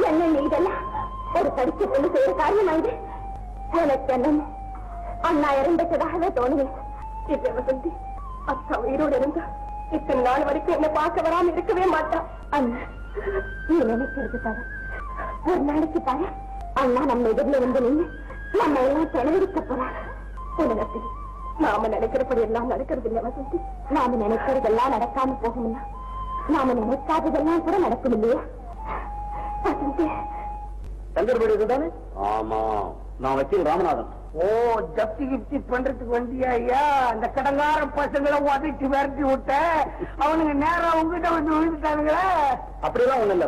என்ன நீ இதெல்லாம் ஒரு படிச்ச பொண்ணு செய்யற காரியம் இது எனக்கு என்னமோ அண்ணா இறந்துட்டதாகவே தோணுது இது வசந்தி அக்கா உயிரோடு இருந்தா இத்தனை நாள் வரைக்கும் என்ன பார்க்க வராம இருக்கவே மாட்டா அண்ணா நீ நினைக்கிறது பாரு ஒரு நாளைக்கு பாரு அண்ணா நம்ம எதிரில வந்து நின்று நம்ம எல்லாம் செலவழிக்க போறாரு உனக்கு நாம நினைக்கிறபடி எல்லாம் நடக்கிறது இல்ல வசந்தி நாம நினைக்கிறதெல்லாம் நடக்காம போகும்னா நாம நினைக்காததெல்லாம் கூட நடக்கும் இல்லையா வசந்தி சங்கர் வீடு இதுதானே ஆமா நான் வக்கீல் ராமநாதன் ஓ ஜப்தி கிப்தி பண்றதுக்கு வந்தியா ஐயா அந்த கடங்கார பசங்களை உதச்சி விரட்டி விட்ட அவனுங்க நேரா உங்ககிட்ட வந்து விழுந்துட்டானுங்களே அப்படிலாம் ஒண்ணு இல்ல